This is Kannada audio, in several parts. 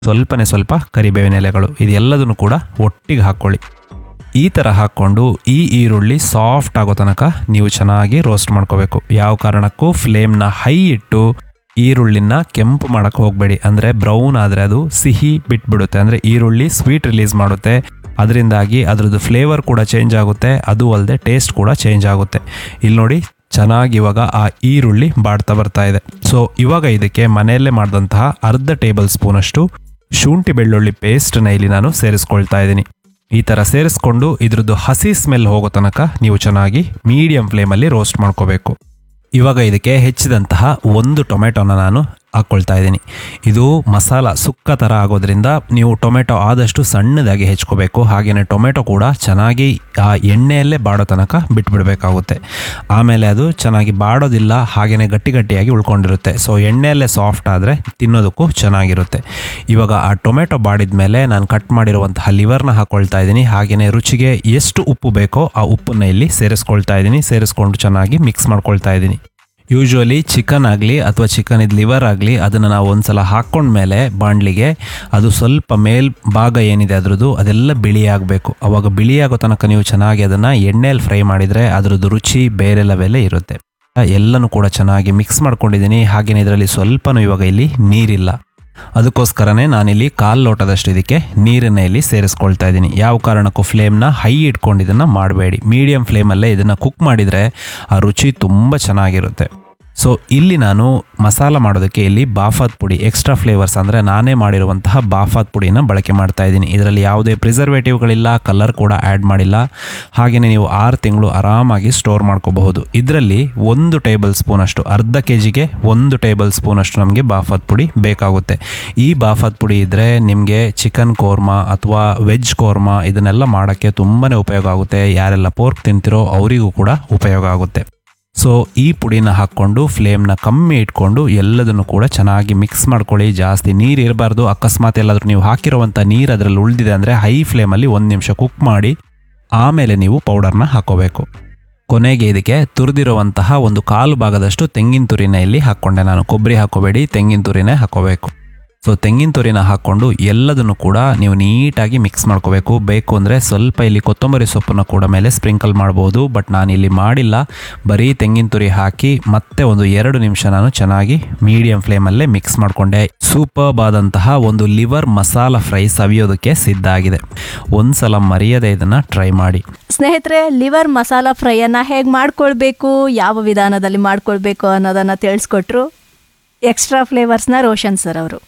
ಸ್ವಲ್ಪನೇ ಸ್ವಲ್ಪ ಕರಿಬೇವಿನ ಎಲೆಗಳು ಇದೆಲ್ಲದನ್ನು ಕೂಡ ಒಟ್ಟಿಗೆ ಹಾಕ್ಕೊಳ್ಳಿ ಈ ಥರ ಹಾಕ್ಕೊಂಡು ಈ ಈರುಳ್ಳಿ ಸಾಫ್ಟ್ ಆಗೋ ತನಕ ನೀವು ಚೆನ್ನಾಗಿ ರೋಸ್ಟ್ ಮಾಡ್ಕೋಬೇಕು ಯಾವ ಕಾರಣಕ್ಕೂ ಫ್ಲೇಮ್ನ ಹೈ ಇಟ್ಟು ಈರುಳ್ಳಿನ ಕೆಂಪು ಮಾಡಕ್ಕೆ ಹೋಗಬೇಡಿ ಅಂದರೆ ಬ್ರೌನ್ ಆದರೆ ಅದು ಸಿಹಿ ಬಿಟ್ಬಿಡುತ್ತೆ ಅಂದರೆ ಈರುಳ್ಳಿ ಸ್ವೀಟ್ ರಿಲೀಸ್ ಮಾಡುತ್ತೆ ಅದರಿಂದಾಗಿ ಅದರದ್ದು ಫ್ಲೇವರ್ ಕೂಡ ಚೇಂಜ್ ಆಗುತ್ತೆ ಅದು ಅಲ್ಲದೆ ಟೇಸ್ಟ್ ಕೂಡ ಚೇಂಜ್ ಆಗುತ್ತೆ ಇಲ್ಲಿ ನೋಡಿ ಚೆನ್ನಾಗಿ ಇವಾಗ ಆ ಈರುಳ್ಳಿ ಬಾಡ್ತಾ ಬರ್ತಾ ಇದೆ ಸೊ ಇವಾಗ ಇದಕ್ಕೆ ಮನೆಯಲ್ಲೇ ಮಾಡಿದಂತಹ ಅರ್ಧ ಟೇಬಲ್ ಸ್ಪೂನಷ್ಟು ಶುಂಠಿ ಬೆಳ್ಳುಳ್ಳಿ ಪೇಸ್ಟ್ನ ಇಲ್ಲಿ ನಾನು ಸೇರಿಸ್ಕೊಳ್ತಾ ಇದ್ದೀನಿ ಈ ಥರ ಸೇರಿಸ್ಕೊಂಡು ಇದ್ರದ್ದು ಹಸಿ ಸ್ಮೆಲ್ ಹೋಗೋ ತನಕ ನೀವು ಚೆನ್ನಾಗಿ ಮೀಡಿಯಂ ಫ್ಲೇಮಲ್ಲಿ ರೋಸ್ಟ್ ಮಾಡ್ಕೋಬೇಕು ಇವಾಗ ಇದಕ್ಕೆ ಹೆಚ್ಚಿದಂತಹ ಒಂದು ಟೊಮೆಟೊನ ನಾನು ಹಾಕ್ಕೊಳ್ತಾ ಇದ್ದೀನಿ ಇದು ಮಸಾಲ ಸುಕ್ಕ ಥರ ಆಗೋದ್ರಿಂದ ನೀವು ಟೊಮೆಟೊ ಆದಷ್ಟು ಸಣ್ಣದಾಗಿ ಹೆಚ್ಕೋಬೇಕು ಹಾಗೆಯೇ ಟೊಮೆಟೊ ಕೂಡ ಚೆನ್ನಾಗಿ ಆ ಎಣ್ಣೆಯಲ್ಲೇ ಬಾಡೋ ತನಕ ಬಿಟ್ಬಿಡಬೇಕಾಗುತ್ತೆ ಆಮೇಲೆ ಅದು ಚೆನ್ನಾಗಿ ಬಾಡೋದಿಲ್ಲ ಹಾಗೆಯೇ ಗಟ್ಟಿ ಗಟ್ಟಿಯಾಗಿ ಉಳ್ಕೊಂಡಿರುತ್ತೆ ಸೊ ಎಣ್ಣೆಯಲ್ಲೇ ಸಾಫ್ಟ್ ಆದರೆ ತಿನ್ನೋದಕ್ಕೂ ಚೆನ್ನಾಗಿರುತ್ತೆ ಇವಾಗ ಆ ಟೊಮೆಟೊ ಬಾಡಿದ ಮೇಲೆ ನಾನು ಕಟ್ ಮಾಡಿರುವಂತಹ ಲಿವರ್ನ ಹಾಕ್ಕೊಳ್ತಾ ಇದ್ದೀನಿ ಹಾಗೆಯೇ ರುಚಿಗೆ ಎಷ್ಟು ಉಪ್ಪು ಬೇಕೋ ಆ ಉಪ್ಪನ್ನ ಇಲ್ಲಿ ಸೇರಿಸ್ಕೊಳ್ತಾ ಇದ್ದೀನಿ ಸೇರಿಸ್ಕೊಂಡು ಚೆನ್ನಾಗಿ ಮಿಕ್ಸ್ ಮಾಡ್ಕೊಳ್ತಾ ಇದ್ದೀನಿ ಯೂಶ್ವಲಿ ಚಿಕನ್ ಆಗಲಿ ಅಥವಾ ಚಿಕನ್ ಇದು ಲಿವರ್ ಆಗಲಿ ಅದನ್ನು ನಾವು ಒಂದ್ಸಲ ಹಾಕ್ಕೊಂಡ್ಮೇಲೆ ಬಾಣಲಿಗೆ ಅದು ಸ್ವಲ್ಪ ಮೇಲ್ ಭಾಗ ಏನಿದೆ ಅದ್ರದ್ದು ಅದೆಲ್ಲ ಬಿಳಿ ಆಗಬೇಕು ಅವಾಗ ಬಿಳಿ ಆಗೋ ತನಕ ನೀವು ಚೆನ್ನಾಗಿ ಅದನ್ನು ಎಣ್ಣೆಯಲ್ಲಿ ಫ್ರೈ ಮಾಡಿದರೆ ಅದ್ರದ್ದು ರುಚಿ ಬೇರೆ ಲೆವೆಲ್ಲೇ ಇರುತ್ತೆ ಎಲ್ಲನೂ ಕೂಡ ಚೆನ್ನಾಗಿ ಮಿಕ್ಸ್ ಮಾಡ್ಕೊಂಡಿದ್ದೀನಿ ಹಾಗೆಯೇ ಇದರಲ್ಲಿ ಸ್ವಲ್ಪನೂ ಇವಾಗ ಇಲ್ಲಿ ನೀರಿಲ್ಲ ಅದಕ್ಕೋಸ್ಕರನೇ ನಾನಿಲ್ಲಿ ಕಾಲು ಲೋಟದಷ್ಟು ಇದಕ್ಕೆ ನೀರನ್ನ ಇಲ್ಲಿ ಸೇರಿಸ್ಕೊಳ್ತಾ ಇದ್ದೀನಿ ಯಾವ ಕಾರಣಕ್ಕೂ ಫ್ಲೇಮ್ನ ಹೈ ಇಟ್ಕೊಂಡು ಇದನ್ನು ಮಾಡಬೇಡಿ ಮೀಡಿಯಂ ಫ್ಲೇಮಲ್ಲೇ ಇದನ್ನು ಕುಕ್ ಮಾಡಿದರೆ ಆ ರುಚಿ ತುಂಬ ಚೆನ್ನಾಗಿರುತ್ತೆ ಸೊ ಇಲ್ಲಿ ನಾನು ಮಸಾಲ ಮಾಡೋದಕ್ಕೆ ಇಲ್ಲಿ ಬಾಫಾತ್ ಪುಡಿ ಎಕ್ಸ್ಟ್ರಾ ಫ್ಲೇವರ್ಸ್ ಅಂದರೆ ನಾನೇ ಮಾಡಿರುವಂತಹ ಬಾಫಾತ್ ಪುಡಿನ ಬಳಕೆ ಮಾಡ್ತಾ ಇದ್ದೀನಿ ಇದರಲ್ಲಿ ಯಾವುದೇ ಪ್ರಿಸರ್ವೇಟಿವ್ಗಳಿಲ್ಲ ಕಲರ್ ಕೂಡ ಆ್ಯಡ್ ಮಾಡಿಲ್ಲ ಹಾಗೆಯೇ ನೀವು ಆರು ತಿಂಗಳು ಆರಾಮಾಗಿ ಸ್ಟೋರ್ ಮಾಡ್ಕೋಬಹುದು ಇದರಲ್ಲಿ ಒಂದು ಟೇಬಲ್ ಸ್ಪೂನಷ್ಟು ಅರ್ಧ ಕೆ ಜಿಗೆ ಒಂದು ಟೇಬಲ್ ಸ್ಪೂನಷ್ಟು ನಮಗೆ ಬಾಫಾತ್ ಪುಡಿ ಬೇಕಾಗುತ್ತೆ ಈ ಬಾಫಾತ್ ಪುಡಿ ಇದ್ದರೆ ನಿಮಗೆ ಚಿಕನ್ ಕೋರ್ಮಾ ಅಥವಾ ವೆಜ್ ಕೋರ್ಮಾ ಇದನ್ನೆಲ್ಲ ಮಾಡೋಕ್ಕೆ ತುಂಬಾ ಉಪಯೋಗ ಆಗುತ್ತೆ ಯಾರೆಲ್ಲ ಪೋರ್ಕ್ ತಿಂತಿರೋ ಅವರಿಗೂ ಕೂಡ ಉಪಯೋಗ ಆಗುತ್ತೆ ಸೊ ಈ ಪುಡಿನ ಹಾಕ್ಕೊಂಡು ಫ್ಲೇಮ್ನ ಕಮ್ಮಿ ಇಟ್ಕೊಂಡು ಎಲ್ಲದನ್ನು ಕೂಡ ಚೆನ್ನಾಗಿ ಮಿಕ್ಸ್ ಮಾಡ್ಕೊಳ್ಳಿ ಜಾಸ್ತಿ ನೀರು ಇರಬಾರ್ದು ಅಕಸ್ಮಾತ್ ಎಲ್ಲಾದರೂ ನೀವು ಹಾಕಿರುವಂಥ ನೀರು ಅದರಲ್ಲಿ ಉಳಿದಿದೆ ಅಂದರೆ ಹೈ ಫ್ಲೇಮಲ್ಲಿ ಒಂದು ನಿಮಿಷ ಕುಕ್ ಮಾಡಿ ಆಮೇಲೆ ನೀವು ಪೌಡರ್ನ ಹಾಕೋಬೇಕು ಕೊನೆಗೆ ಇದಕ್ಕೆ ತುರಿದಿರುವಂತಹ ಒಂದು ಕಾಲು ಭಾಗದಷ್ಟು ತೆಂಗಿನ ತುರಿನ ಇಲ್ಲಿ ಹಾಕ್ಕೊಂಡೆ ನಾನು ಕೊಬ್ಬರಿ ಹಾಕೋಬೇಡಿ ತೆಂಗಿನ ತುರಿನೇ ಹಾಕೋಬೇಕು ಸೊ ತೆಂಗಿನ ತುರಿನ ಹಾಕ್ಕೊಂಡು ಎಲ್ಲದನ್ನು ಕೂಡ ನೀವು ನೀಟಾಗಿ ಮಿಕ್ಸ್ ಮಾಡ್ಕೋಬೇಕು ಬೇಕು ಅಂದರೆ ಸ್ವಲ್ಪ ಇಲ್ಲಿ ಕೊತ್ತಂಬರಿ ಸೊಪ್ಪನ್ನು ಕೂಡ ಮೇಲೆ ಸ್ಪ್ರಿಂಕಲ್ ಮಾಡ್ಬೋದು ಬಟ್ ನಾನು ಇಲ್ಲಿ ಮಾಡಿಲ್ಲ ಬರೀ ತೆಂಗಿನ ತುರಿ ಹಾಕಿ ಮತ್ತೆ ಒಂದು ಎರಡು ನಿಮಿಷ ನಾನು ಚೆನ್ನಾಗಿ ಮೀಡಿಯಂ ಫ್ಲೇಮಲ್ಲೇ ಮಿಕ್ಸ್ ಮಾಡಿಕೊಂಡೆ ಸೂಪರ್ಬ್ ಆದಂತಹ ಒಂದು ಲಿವರ್ ಮಸಾಲ ಫ್ರೈ ಸವಿಯೋದಕ್ಕೆ ಸಿದ್ಧ ಆಗಿದೆ ಒಂದ್ಸಲ ಮರೆಯದೆ ಇದನ್ನು ಟ್ರೈ ಮಾಡಿ ಸ್ನೇಹಿತರೆ ಲಿವರ್ ಮಸಾಲ ಫ್ರೈಯನ್ನು ಹೇಗೆ ಮಾಡ್ಕೊಳ್ಬೇಕು ಯಾವ ವಿಧಾನದಲ್ಲಿ ಮಾಡ್ಕೊಳ್ಬೇಕು ಅನ್ನೋದನ್ನು ತಿಳಿಸ್ಕೊಟ್ರು ಎಕ್ಸ್ಟ್ರಾ ಫ್ಲೇವರ್ಸ್ನ ರೋಷನ್ ಸರ್ ಅವರು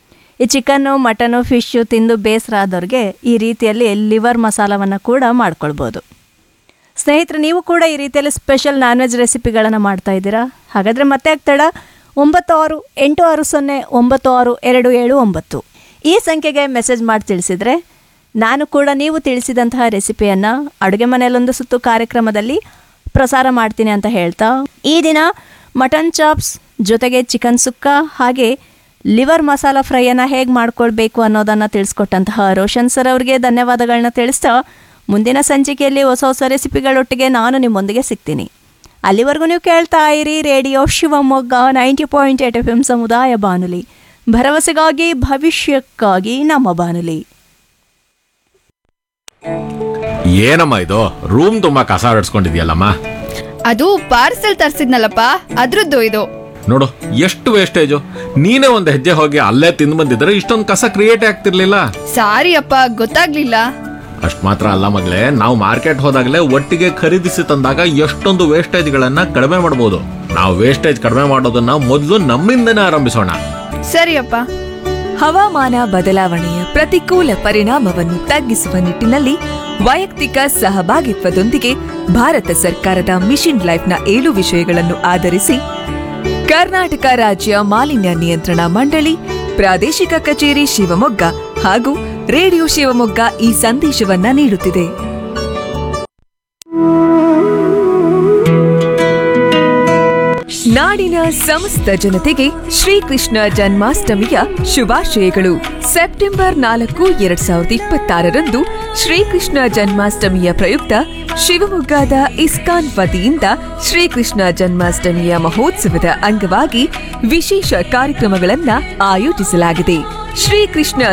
ಈ ಚಿಕನ್ನು ಮಟನು ಫಿಶ್ಶು ತಿಂದು ಬೇಸರ ಆದವ್ರಿಗೆ ಈ ರೀತಿಯಲ್ಲಿ ಲಿವರ್ ಮಸಾಲವನ್ನು ಕೂಡ ಮಾಡ್ಕೊಳ್ಬೋದು ಸ್ನೇಹಿತರೆ ನೀವು ಕೂಡ ಈ ರೀತಿಯಲ್ಲಿ ಸ್ಪೆಷಲ್ ನಾನ್ ವೆಜ್ ರೆಸಿಪಿಗಳನ್ನು ಮಾಡ್ತಾ ಇದ್ದೀರಾ ಹಾಗಾದರೆ ಮತ್ತೆ ಆಗ್ತಾಡ ಒಂಬತ್ತು ಆರು ಎಂಟು ಆರು ಸೊನ್ನೆ ಒಂಬತ್ತು ಆರು ಎರಡು ಏಳು ಒಂಬತ್ತು ಈ ಸಂಖ್ಯೆಗೆ ಮೆಸೇಜ್ ಮಾಡಿ ತಿಳಿಸಿದರೆ ನಾನು ಕೂಡ ನೀವು ತಿಳಿಸಿದಂತಹ ರೆಸಿಪಿಯನ್ನು ಅಡುಗೆ ಮನೆಯಲ್ಲೊಂದು ಸುತ್ತು ಕಾರ್ಯಕ್ರಮದಲ್ಲಿ ಪ್ರಸಾರ ಮಾಡ್ತೀನಿ ಅಂತ ಹೇಳ್ತಾ ಈ ದಿನ ಮಟನ್ ಚಾಪ್ಸ್ ಜೊತೆಗೆ ಚಿಕನ್ ಸುಕ್ಕ ಹಾಗೆ ಲಿವರ್ ಮಸಾಲ ಫ್ರೈಯನ್ನು ಹೇಗೆ ಮಾಡ್ಕೊಳ್ಬೇಕು ಅನ್ನೋದನ್ನು ತಿಳಿಸ್ಕೊಟ್ಟಂತಹ ರೋಷನ್ ಸರ್ ಅವರಿಗೆ ಧನ್ಯವಾದಗಳನ್ನ ತಿಳಿಸ್ತಾ ಮುಂದಿನ ಸಂಚಿಕೆಯಲ್ಲಿ ಹೊಸ ಹೊಸ ರೆಸಿಪಿಗಳೊಟ್ಟಿಗೆ ನಾನು ನಿಮ್ಮೊಂದಿಗೆ ಸಿಗ್ತೀನಿ ಅಲ್ಲಿವರೆಗೂ ನೀವು ಕೇಳ್ತಾ ಇರಿ radio Shivamogga ninety point eight F M ಸಮುದಾಯ ಬಾನುಲಿ ಭರವಸೆಗಾಗಿ ಭವಿಷ್ಯಕ್ಕಾಗಿ ನಮ್ಮ ಬಾನುಲಿ ಏನಮ್ಮ ಇದು ರೂಮ್ ತುಂಬಾ ಕಸ ಹೊಡ್ಸ್ಕೊಂಡಿದ್ಯಲ್ಲಮ್ಮ ಅದು ಪಾರ್ಸೆಲ್ ತರ್ಸಿದ್ನಲ್ಲಪ್ಪ ಅದ್ರದ್ದು ಇದು ನೋಡು ಎಷ್ಟು ವೇಸ್ಟೇಜು ನೀನೇ ಒಂದು ಹೆಜ್ಜೆ ಹೋಗಿ ಅಲ್ಲೇ ತಿಂದು ಬಂದಿದ್ರೆ ಇಷ್ಟೊಂದು ಕಸ ಕ್ರಿಯೇಟ್ ಆಗ್ತಿರ್ಲಿಲ್ಲ ಸಾರಿ ಅಪ್ಪ ಗೊತ್ತಾಗ್ಲಿಲ್ಲ ಅಷ್ಟ್ ಮಾತ್ರ ಅಲ್ಲ ಮಗಳೇ ನಾವು ಮಾರ್ಕೆಟ್ ಹೋದಾಗಲೇ ಒಟ್ಟಿಗೆ ಖರೀದಿಸಿ ತಂದಾಗ ಎಷ್ಟೊಂದು ವೇಸ್ಟೇಜ್ಗಳನ್ನ ಕಡಿಮೆ ಮಾಡಬಹುದು ನಾವು ವೇಸ್ಟೇಜ್ ಕಡಿಮೆ ಮಾಡೋದನ್ನ ಮೊದಲು ನಮ್ಮಿಂದನೇ ಆರಂಭಿಸೋಣ ಸರಿಯಪ್ಪ ಹವಾಮಾನ ಬದಲಾವಣೆಯ ಪ್ರತಿಕೂಲ ಪರಿಣಾಮವನ್ನು ತಗ್ಗಿಸುವ ನಿಟ್ಟಿನಲ್ಲಿ ವೈಯಕ್ತಿಕ ಸಹಭಾಗಿತ್ವದೊಂದಿಗೆ ಭಾರತ ಸರ್ಕಾರದ ಮಿಷನ್ ಲೈಫ್ನ ಏಳು ವಿಷಯಗಳನ್ನು ಆಧರಿಸಿ ಕರ್ನಾಟಕ ರಾಜ್ಯ ಮಾಲಿನ್ಯ ನಿಯಂತ್ರಣ ಮಂಡಳಿ ಪ್ರಾದೇಶಿಕ ಕಚೇರಿ ಶಿವಮೊಗ್ಗ ಹಾಗೂ ರೇಡಿಯೋ ಶಿವಮೊಗ್ಗ ಈ ಸಂದೇಶವನ್ನ ನೀಡುತ್ತಿದೆ ನಾಡಿನ ಸಮಸ್ತ ಜನತೆಗೆ ಶ್ರೀಕೃಷ್ಣ ಜನ್ಮಾಷ್ಟಮಿಯ ಶುಭಾಶಯಗಳು ಸೆಪ್ಟೆಂಬರ್ ನಾಲ್ಕು ಎರಡ್ ಸಾವಿರದ ಇಪ್ಪತ್ತಾರರಂದು ಶ್ರೀಕೃಷ್ಣ ಜನ್ಮಾಷ್ಟಮಿಯ ಪ್ರಯುಕ್ತ ಶಿವಮೊಗ್ಗದ ಇಸ್ಕಾನ್ ವತಿಯಿಂದ ಶ್ರೀಕೃಷ್ಣ ಜನ್ಮಾಷ್ಟಮಿಯ ಮಹೋತ್ಸವದ ಅಂಗವಾಗಿ ವಿಶೇಷ ಕಾರ್ಯಕ್ರಮಗಳನ್ನ ಆಯೋಜಿಸಲಾಗಿದೆ ಶ್ರೀಕೃಷ್ಣ